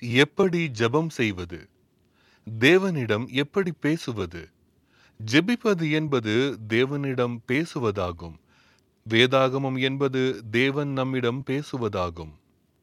எப்படி ஜெபம் செய்வது தேவனிடம் எப்படி பேசுவது ஜெபிப்பது என்பது தேவனிடம் பேசுவதாகும் வேதாகமம் என்பது தேவன் நம்மிடம் பேசுவதாகும்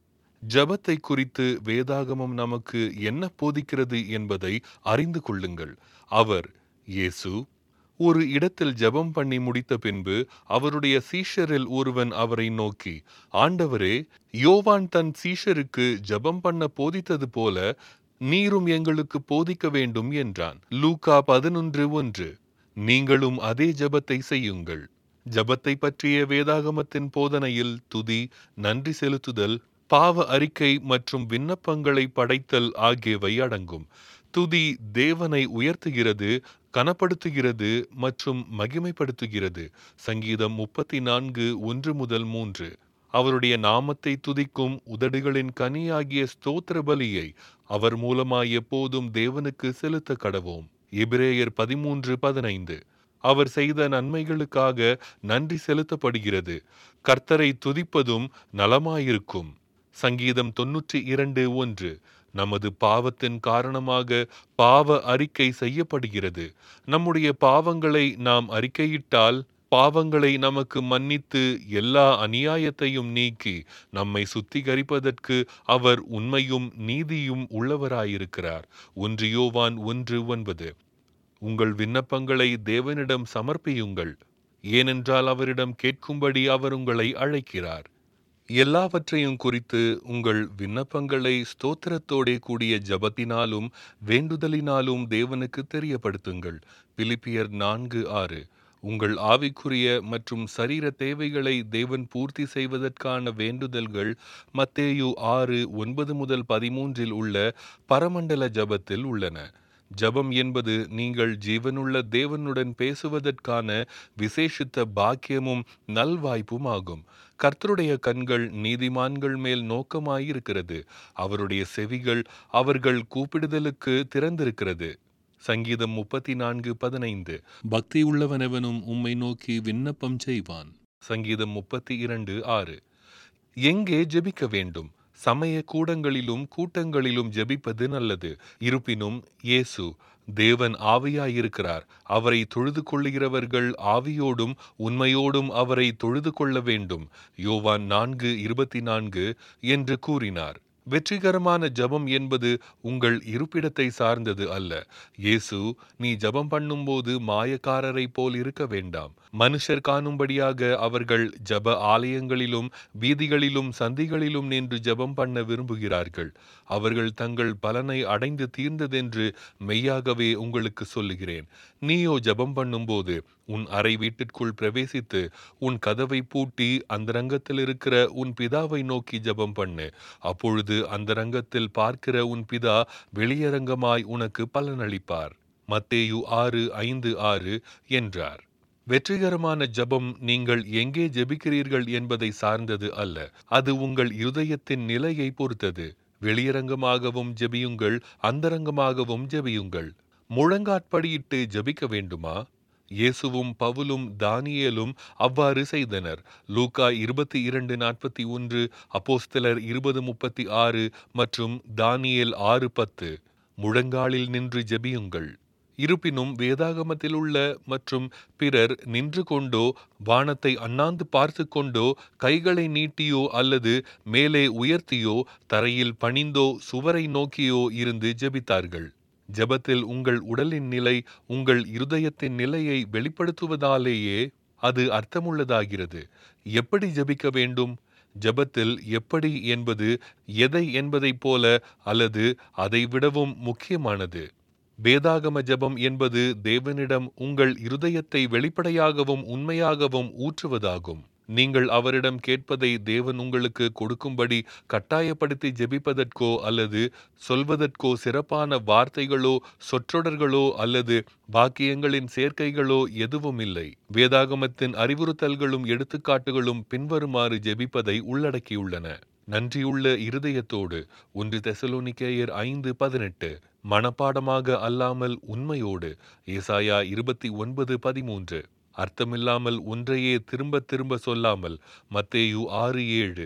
ஜெபத்தை குறித்து வேதாகமம் நமக்கு என்ன போதிக்கிறது என்பதை அறிந்து கொள்ளுங்கள் அவர் இயேசு ஒரு இடத்தில் ஜெபம் பண்ணி முடித்த பின்பு அவருடைய சீஷரில் ஒருவன் அவரை நோக்கி ஆண்டவரே யோவான் தன் சீஷருக்கு ஜெபம் பண்ண போதித்தது போல நீரும் எங்களுக்கு போதிக்க வேண்டும் என்றான் லூகா பதினொன்று ஒன்று நீங்களும் அதே ஜெபத்தை செய்யுங்கள் ஜெபத்தை பற்றிய வேதாகமத்தின் போதனையில் துதி நன்றி செலுத்துதல் பாவ அறிக்கை மற்றும் விண்ணப்பங்களை படைத்தல் ஆகியவை அடங்கும் துதி தேவனை உயர்த்துகிறது கனப்படுத்துகிறது மற்றும் மகிமைப்படுத்துகிறது சங்கீதம் முப்பத்தி நான்கு ஒன்று முதல் மூன்று அவருடைய நாமத்தை துதிக்கும் உதடுகளின் கனியாகிய ஸ்தோத்திர பலியை அவர் மூலமாய் எப்போதும் தேவனுக்கு செலுத்த கடவோம் எபிரேயர் பதிமூன்று பதினைந்து அவர் செய்த நன்மைகளுக்காக நன்றி செலுத்தப்படுகிறது கர்த்தரை துதிப்பதும் நலமாயிருக்கும் சங்கீதம் தொன்னூற்றி இரண்டு ஒன்று நமது பாவத்தின் காரணமாக பாவ அறிக்கை செய்யப்படுகிறது நம்முடைய பாவங்களை நாம் அறிக்கையிட்டால் பாவங்களை நமக்கு மன்னித்து எல்லா அநியாயத்தையும் நீக்கி நம்மை சுத்திகரிப்பதற்கு அவர் உண்மையும் நீதியும் உள்ளவராயிருக்கிறார் ஒன்று யோவான் ஒன்று ஒன்பது உங்கள் விண்ணப்பங்களை தேவனிடம் சமர்ப்பியுங்கள் ஏனென்றால் அவரிடம் கேட்கும்படி அவர் உங்களை அழைக்கிறார் எல்லாவற்றையும் குறித்து உங்கள் விண்ணப்பங்களை ஸ்தோத்திரத்தோடே கூடிய ஜபத்தினாலும் வேண்டுதலினாலும் தேவனுக்கு தெரியப்படுத்துங்கள் பிலிப்பியர் நான்கு ஆறு உங்கள் ஆவிக்குரிய மற்றும் சரீர தேவைகளை தேவன் பூர்த்தி செய்வதற்கான வேண்டுதல்கள் மத்தேயு ஆறு ஒன்பது முதல் பதிமூன்றில் உள்ள பரமண்டல ஜபத்தில் உள்ளன ஜபம் என்பது நீங்கள் ஜீவனுள்ள தேவனுடன் பேசுவதற்கான விசேஷித்த பாக்கியமும் நல்வாய்ப்பும் ஆகும் கர்த்தருடைய கண்கள் நீதிமான்கள் மேல் நோக்கமாயிருக்கிறது அவருடைய செவிகள் அவர்கள் கூப்பிடுதலுக்கு திறந்திருக்கிறது சங்கீதம் முப்பத்தி நான்கு பதினைந்து பக்தி உள்ளவனவனும் உம்மை நோக்கி விண்ணப்பம் செய்வான் சங்கீதம் முப்பத்தி இரண்டு ஆறு எங்கே ஜெபிக்க வேண்டும் சமய கூடங்களிலும் கூட்டங்களிலும் ஜெபிப்பது நல்லது இருப்பினும் இயேசு தேவன் ஆவியாயிருக்கிறார் அவரை தொழுது கொள்ளுகிறவர்கள் ஆவியோடும் உண்மையோடும் அவரை தொழுது கொள்ள வேண்டும் யோவான் நான்கு இருபத்தி நான்கு என்று கூறினார் வெற்றிகரமான ஜபம் என்பது உங்கள் இருப்பிடத்தை சார்ந்தது அல்ல இயேசு நீ ஜபம் பண்ணும்போது மாயக்காரரை போல் இருக்க வேண்டாம் மனுஷர் காணும்படியாக அவர்கள் ஜப ஆலயங்களிலும் வீதிகளிலும் சந்திகளிலும் நின்று ஜபம் பண்ண விரும்புகிறார்கள் அவர்கள் தங்கள் பலனை அடைந்து தீர்ந்ததென்று மெய்யாகவே உங்களுக்கு சொல்லுகிறேன் நீயோ ஜபம் பண்ணும்போது உன் அறை வீட்டிற்குள் பிரவேசித்து உன் கதவை பூட்டி அந்த ரங்கத்தில் இருக்கிற உன் பிதாவை நோக்கி ஜபம் பண்ணு அப்பொழுது அந்த ரங்கத்தில் பார்க்கிற உன் பிதா வெளியரங்கமாய் உனக்கு பலனளிப்பார் மத்தேயு ஆறு ஐந்து ஆறு என்றார் வெற்றிகரமான ஜபம் நீங்கள் எங்கே ஜெபிக்கிறீர்கள் என்பதை சார்ந்தது அல்ல அது உங்கள் இருதயத்தின் நிலையை பொறுத்தது வெளியரங்கமாகவும் ஜெபியுங்கள் அந்தரங்கமாகவும் ஜெபியுங்கள் முழங்காட்படியிட்டு ஜெபிக்க வேண்டுமா இயேசுவும் பவுலும் தானியேலும் அவ்வாறு செய்தனர் லூக்கா இருபத்தி இரண்டு நாற்பத்தி ஒன்று அப்போஸ்தலர் இருபது முப்பத்தி ஆறு மற்றும் தானியேல் ஆறு பத்து முழங்காலில் நின்று ஜெபியுங்கள் இருப்பினும் வேதாகமத்தில் உள்ள மற்றும் பிறர் நின்று கொண்டோ வானத்தை அண்ணாந்து பார்த்து கொண்டோ கைகளை நீட்டியோ அல்லது மேலே உயர்த்தியோ தரையில் பணிந்தோ சுவரை நோக்கியோ இருந்து ஜெபித்தார்கள் ஜெபத்தில் உங்கள் உடலின் நிலை உங்கள் இருதயத்தின் நிலையை வெளிப்படுத்துவதாலேயே அது அர்த்தமுள்ளதாகிறது எப்படி ஜெபிக்க வேண்டும் ஜெபத்தில் எப்படி என்பது எதை என்பதைப் போல அல்லது அதை விடவும் முக்கியமானது வேதாகம ஜெபம் என்பது தேவனிடம் உங்கள் இருதயத்தை வெளிப்படையாகவும் உண்மையாகவும் ஊற்றுவதாகும் நீங்கள் அவரிடம் கேட்பதை தேவன் உங்களுக்கு கொடுக்கும்படி கட்டாயப்படுத்தி ஜெபிப்பதற்கோ அல்லது சொல்வதற்கோ சிறப்பான வார்த்தைகளோ சொற்றொடர்களோ அல்லது வாக்கியங்களின் சேர்க்கைகளோ எதுவும் இல்லை வேதாகமத்தின் அறிவுறுத்தல்களும் எடுத்துக்காட்டுகளும் பின்வருமாறு ஜெபிப்பதை உள்ளடக்கியுள்ளன நன்றியுள்ள இருதயத்தோடு ஒன்று தெசலோனிக்கேயர் ஐந்து பதினெட்டு மனப்பாடமாக அல்லாமல் உண்மையோடு ஏசாயா இருபத்தி ஒன்பது பதிமூன்று அர்த்தமில்லாமல் ஒன்றையே திரும்ப திரும்ப சொல்லாமல் மத்தேயு ஆறு ஏழு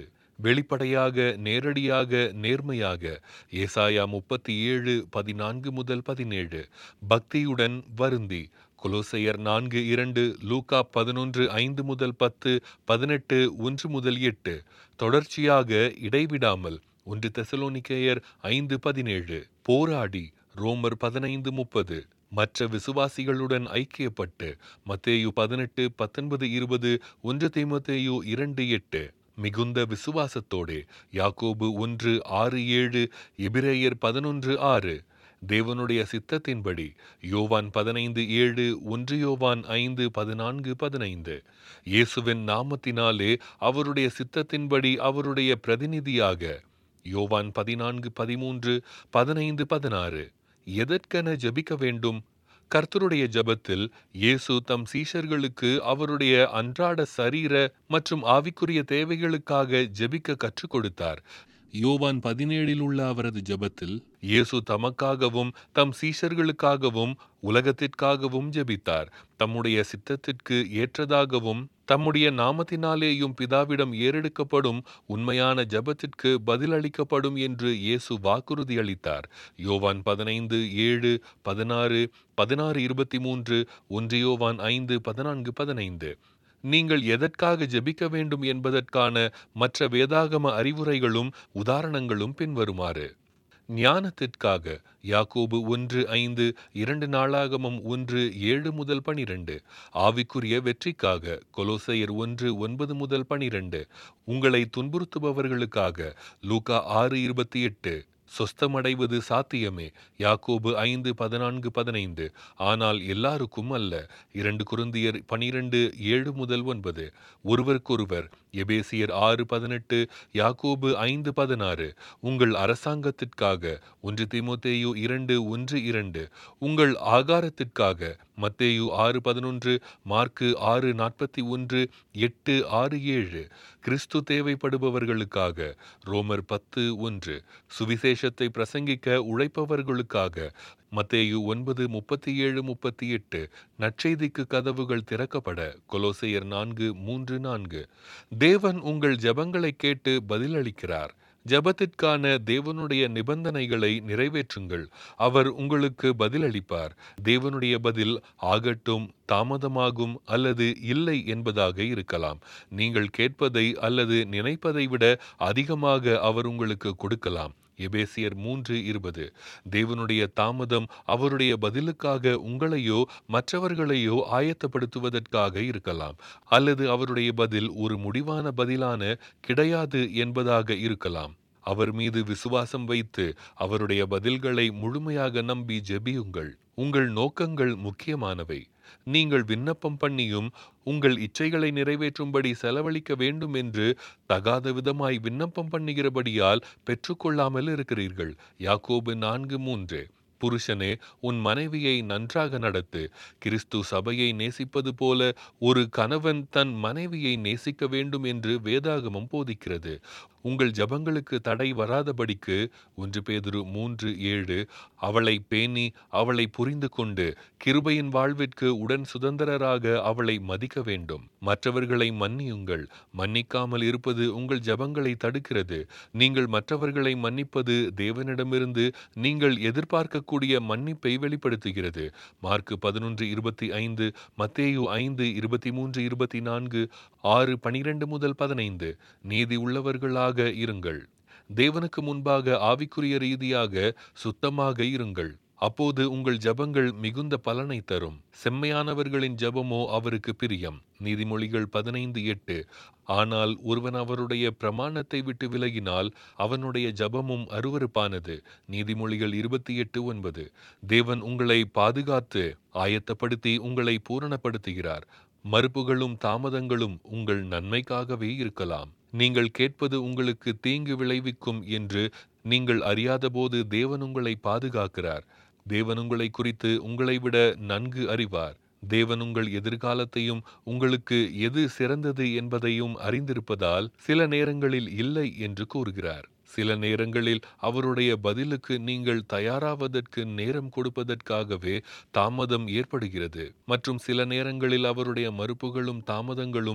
வெளிப்படையாக நேரடியாக நேர்மையாக ஏசாயா முப்பத்தி ஏழு பதினான்கு முதல் பதினேழு பக்தியுடன் வருந்தி கொலோசையர் நான்கு இரண்டு லூகா பதினொன்று ஐந்து முதல் பத்து பதினெட்டு ஒன்று முதல் எட்டு தொடர்ச்சியாக இடைவிடாமல் ஒன்று தெசலோனிக்கேயர் ஐந்து பதினேழு போராடி ரோமர் பதினைந்து முப்பது மற்ற விசுவாசிகளுடன் ஐக்கியப்பட்டு மத்தேயு பதினெட்டு பத்தொன்பது இருபது ஒன்று தீமத்தேயு இரண்டு எட்டு மிகுந்த விசுவாசத்தோடே யாக்கோபு ஒன்று ஆறு ஏழு எபிரேயர் பதினொன்று ஆறு தேவனுடைய சித்தத்தின்படி யோவான் பதினைந்து ஏழு ஒன்று யோவான் ஐந்து பதினான்கு பதினைந்து இயேசுவின் நாமத்தினாலே அவருடைய சித்தத்தின்படி அவருடைய பிரதிநிதியாக யோவான் பதினான்கு பதிமூன்று பதினைந்து பதினாறு எதற்கென ஜெபிக்க வேண்டும் கர்த்தருடைய ஜெபத்தில் இயேசு தம் சீஷர்களுக்கு அவருடைய அன்றாட சரீர மற்றும் ஆவிக்குரிய தேவைகளுக்காக ஜெபிக்க கற்றுக் கொடுத்தார் யோவான் பதினேழில் உள்ள அவரது ஜெபத்தில் இயேசு தமக்காகவும் தம் சீஷர்களுக்காகவும் உலகத்திற்காகவும் ஜெபித்தார் தம்முடைய சித்தத்திற்கு ஏற்றதாகவும் தம்முடைய நாமத்தினாலேயும் பிதாவிடம் ஏறெடுக்கப்படும் உண்மையான ஜெபத்திற்கு பதிலளிக்கப்படும் என்று இயேசு வாக்குறுதி அளித்தார் யோவான் பதினைந்து ஏழு பதினாறு பதினாறு இருபத்தி மூன்று ஒன்று யோவான் ஐந்து பதினான்கு பதினைந்து நீங்கள் எதற்காக ஜெபிக்க வேண்டும் என்பதற்கான மற்ற வேதாகம அறிவுரைகளும் உதாரணங்களும் பின்வருமாறு ஞானத்திற்காக யாக்கோபு ஒன்று ஐந்து இரண்டு நாளாகமம் ஒன்று ஏழு முதல் பனிரெண்டு ஆவிக்குரிய வெற்றிக்காக கொலோசையர் ஒன்று ஒன்பது முதல் பனிரெண்டு உங்களை துன்புறுத்துபவர்களுக்காக லூகா ஆறு இருபத்தி எட்டு சொஸ்தமடைவது சாத்தியமே யாக்கோபு ஐந்து பதினான்கு பதினைந்து ஆனால் எல்லாருக்கும் அல்ல இரண்டு குருந்தியர் பனிரெண்டு ஏழு முதல் ஒன்பது ஒருவருக்கொருவர் எபேசியர் ஆறு பதினெட்டு யாக்கோபு ஐந்து பதினாறு உங்கள் அரசாங்கத்திற்காக ஒன்று தீமோத்தேயு இரண்டு ஒன்று இரண்டு உங்கள் ஆகாரத்திற்காக மத்தேயு ஆறு பதினொன்று மார்க்கு ஆறு நாற்பத்தி ஒன்று எட்டு ஆறு ஏழு கிறிஸ்து தேவைப்படுபவர்களுக்காக ரோமர் பத்து ஒன்று சுவிசேஷத்தை பிரசங்கிக்க உழைப்பவர்களுக்காக மத்தேயு ஒன்பது முப்பத்தி ஏழு முப்பத்தி எட்டு நற்செய்திக்கு கதவுகள் திறக்கப்பட கொலோசையர் நான்கு மூன்று நான்கு தேவன் உங்கள் ஜெபங்களை கேட்டு பதிலளிக்கிறார் ஜெபத்திற்கான தேவனுடைய நிபந்தனைகளை நிறைவேற்றுங்கள் அவர் உங்களுக்கு பதிலளிப்பார் தேவனுடைய பதில் ஆகட்டும் தாமதமாகும் அல்லது இல்லை என்பதாக இருக்கலாம் நீங்கள் கேட்பதை அல்லது நினைப்பதை விட அதிகமாக அவர் உங்களுக்கு கொடுக்கலாம் எபேசியர் மூன்று இருபது தேவனுடைய தாமதம் அவருடைய பதிலுக்காக உங்களையோ மற்றவர்களையோ ஆயத்தப்படுத்துவதற்காக இருக்கலாம் அல்லது அவருடைய பதில் ஒரு முடிவான பதிலான கிடையாது என்பதாக இருக்கலாம் அவர் மீது விசுவாசம் வைத்து அவருடைய பதில்களை முழுமையாக நம்பி ஜெபியுங்கள் உங்கள் நோக்கங்கள் முக்கியமானவை நீங்கள் விண்ணப்பம் பண்ணியும் உங்கள் இச்சைகளை நிறைவேற்றும்படி செலவழிக்க வேண்டும் என்று தகாத விதமாய் விண்ணப்பம் பண்ணுகிறபடியால் பெற்றுக்கொள்ளாமல் இருக்கிறீர்கள் யாக்கோபு நான்கு மூன்று புருஷனே உன் மனைவியை நன்றாக நடத்து கிறிஸ்து சபையை நேசிப்பது போல ஒரு கணவன் தன் மனைவியை நேசிக்க வேண்டும் என்று வேதாகமம் போதிக்கிறது உங்கள் ஜபங்களுக்கு தடை வராதபடிக்கு ஒன்று பேதுரு மூன்று ஏழு அவளை பேணி அவளை புரிந்து கொண்டு கிருபையின் வாழ்விற்கு உடன் சுதந்திரராக அவளை மதிக்க வேண்டும் மற்றவர்களை மன்னியுங்கள் மன்னிக்காமல் இருப்பது உங்கள் ஜபங்களை தடுக்கிறது நீங்கள் மற்றவர்களை மன்னிப்பது தேவனிடமிருந்து நீங்கள் எதிர்பார்க்கக்கூடிய மன்னிப்பை வெளிப்படுத்துகிறது மார்க்கு பதினொன்று இருபத்தி ஐந்து மத்தேயு ஐந்து இருபத்தி மூன்று இருபத்தி நான்கு ஆறு பனிரெண்டு முதல் பதினைந்து நீதி உள்ளவர்களாக இருங்கள் தேவனுக்கு முன்பாக ஆவிக்குரிய ரீதியாக சுத்தமாக இருங்கள் அப்போது உங்கள் ஜபங்கள் மிகுந்த பலனை தரும் செம்மையானவர்களின் ஜபமோ அவருக்கு பிரியம் நீதிமொழிகள் பதினைந்து எட்டு ஆனால் ஒருவன் அவருடைய பிரமாணத்தை விட்டு விலகினால் அவனுடைய ஜபமும் அருவருப்பானது நீதிமொழிகள் இருபத்தி எட்டு ஒன்பது தேவன் உங்களை பாதுகாத்து ஆயத்தப்படுத்தி உங்களை பூரணப்படுத்துகிறார் மறுப்புகளும் தாமதங்களும் உங்கள் நன்மைக்காகவே இருக்கலாம் நீங்கள் கேட்பது உங்களுக்கு தீங்கு விளைவிக்கும் என்று நீங்கள் அறியாதபோது தேவன் உங்களை பாதுகாக்கிறார் தேவன் உங்களை குறித்து உங்களை விட நன்கு அறிவார் தேவன் உங்கள் எதிர்காலத்தையும் உங்களுக்கு எது சிறந்தது என்பதையும் அறிந்திருப்பதால் சில நேரங்களில் இல்லை என்று கூறுகிறார் சில நேரங்களில் அவருடைய பதிலுக்கு நீங்கள் தயாராவதற்கு நேரம் கொடுப்பதற்காகவே தாமதம் ஏற்படுகிறது மற்றும் சில நேரங்களில் அவருடைய மறுப்புகளும் தாமதங்களும்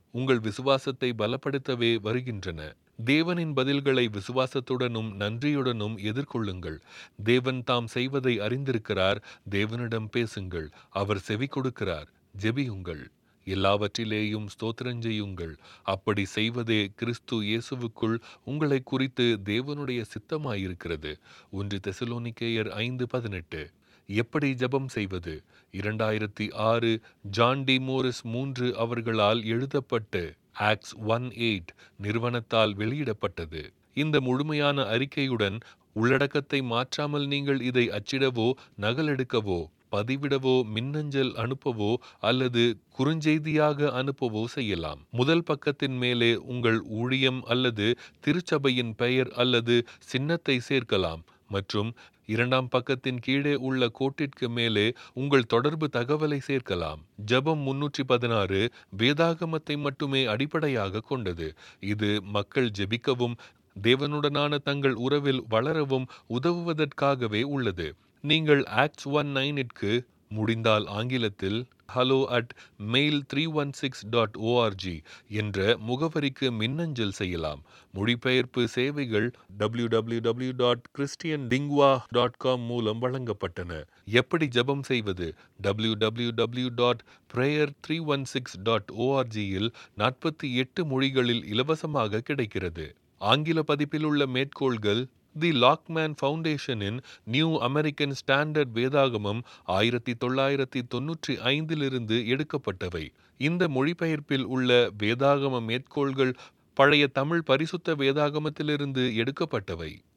உங்கள் விசுவாசத்தை பலப்படுத்தவே வருகின்றன தேவனின் பதில்களை விசுவாசத்துடனும் நன்றியுடனும் எதிர்கொள்ளுங்கள் தேவன் தாம் செய்வதை அறிந்திருக்கிறார் தேவனிடம் பேசுங்கள் அவர் செவி கொடுக்கிறார் ஜெபியுங்கள் எல்லாவற்றிலேயும் ஸ்தோத்திரஞ்செய்யுங்கள் அப்படி செய்வதே கிறிஸ்து இயேசுவுக்குள் உங்களை குறித்து தேவனுடைய சித்தமாயிருக்கிறது ஒன்று தெசலோனிக்கேயர் ஐந்து பதினெட்டு எப்படி ஜெபம் செய்வது இரண்டாயிரத்தி ஆறு ஜான் டி மோரிஸ் மூன்று அவர்களால் எழுதப்பட்டு ஆக்ஸ் ஒன் எயிட் நிறுவனத்தால் வெளியிடப்பட்டது இந்த முழுமையான அறிக்கையுடன் உள்ளடக்கத்தை மாற்றாமல் நீங்கள் இதை அச்சிடவோ நகலெடுக்கவோ பதிவிடவோ மின்னஞ்சல் அனுப்பவோ அல்லது குறுஞ்செய்தியாக அனுப்பவோ செய்யலாம் முதல் பக்கத்தின் மேலே உங்கள் ஊழியம் அல்லது திருச்சபையின் பெயர் அல்லது சின்னத்தை சேர்க்கலாம் மற்றும் இரண்டாம் பக்கத்தின் கீழே உள்ள கோட்டிற்கு மேலே உங்கள் தொடர்பு தகவலை சேர்க்கலாம் ஜபம் முன்னூற்றி பதினாறு வேதாகமத்தை மட்டுமே அடிப்படையாக கொண்டது இது மக்கள் ஜெபிக்கவும் தேவனுடனான தங்கள் உறவில் வளரவும் உதவுவதற்காகவே உள்ளது நீங்கள் ஆக்ட்ஸ் ஒன் நைனிற்கு முடிந்தால் ஆங்கிலத்தில் hello at mail three one six dot O R G என்ற முகவரிக்கு மின்னஞ்சல் செய்யலாம் மொழிபெயர்ப்பு சேவைகள் W W W dot Christian டிங்வா டாட் காம் மூலம் வழங்கப்பட்டன எப்படி ஜெபம் செய்வது W W W dot prayer three one six dot ஓஆர்ஜியில் நாற்பத்தி எட்டு மொழிகளில் இலவசமாக கிடைக்கிறது ஆங்கில பதிப்பில் உள்ள மேற்கோள்கள் தி லாக்மேன் ஃபவுண்டேஷனின் நியூ அமெரிக்கன் ஸ்டாண்டர்ட் வேதாகமம் ஆயிரத்தி தொள்ளாயிரத்தி தொன்னூற்றி ஐந்திலிருந்து எடுக்கப்பட்டவை இந்த மொழிபெயர்ப்பில் உள்ள வேதாகம மேற்கோள்கள் பழைய தமிழ் பரிசுத்த வேதாகமத்திலிருந்து எடுக்கப்பட்டவை